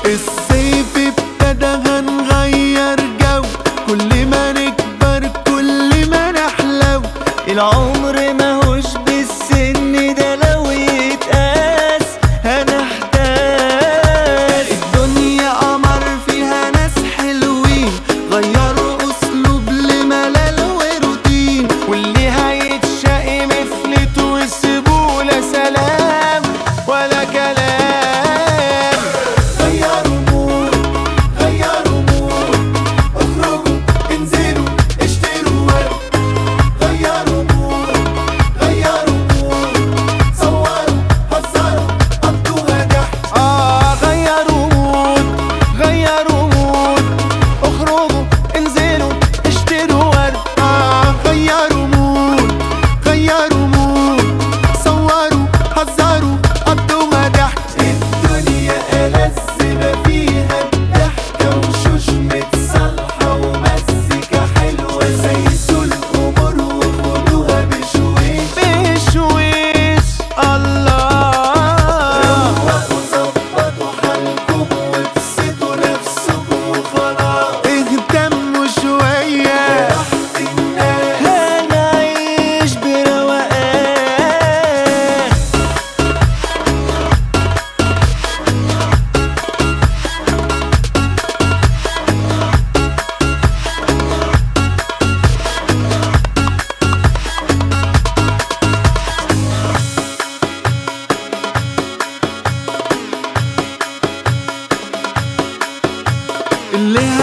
الصيف ابتدى هنغير جو كل ما نكبر كل ما نحلو العمر ماهوش بالسن ده لو يتقاس هنحتاس الدنيا قمر فيها ناس حلوين غيروا اسلوب لملل وروتين واللي هيتشقي مفلت وسيبوله سلام ولا كلام غيروا مود غيروا مود اخرجوا انزلوا اشتروا ورد غيروا مود غيروا مود صوروا هزروا قضوها ضحك اه غيروا مود غيروا مود اخرجوا انزلوا اشتروا ورد آه غيروا مود غيروا مود صوروا هزروا قضوها ضحك الدنيا ألذ ما فيها الضحكة وشوش متصالحة ومزيكا حلوة زيتوا الأمور وخدوها بشويش بشويش الله روقوا ظبطوا حالكم وابسطوا نفسكم وخلاص اهتموا شوية راحة الناس هنعيش بروقان اللي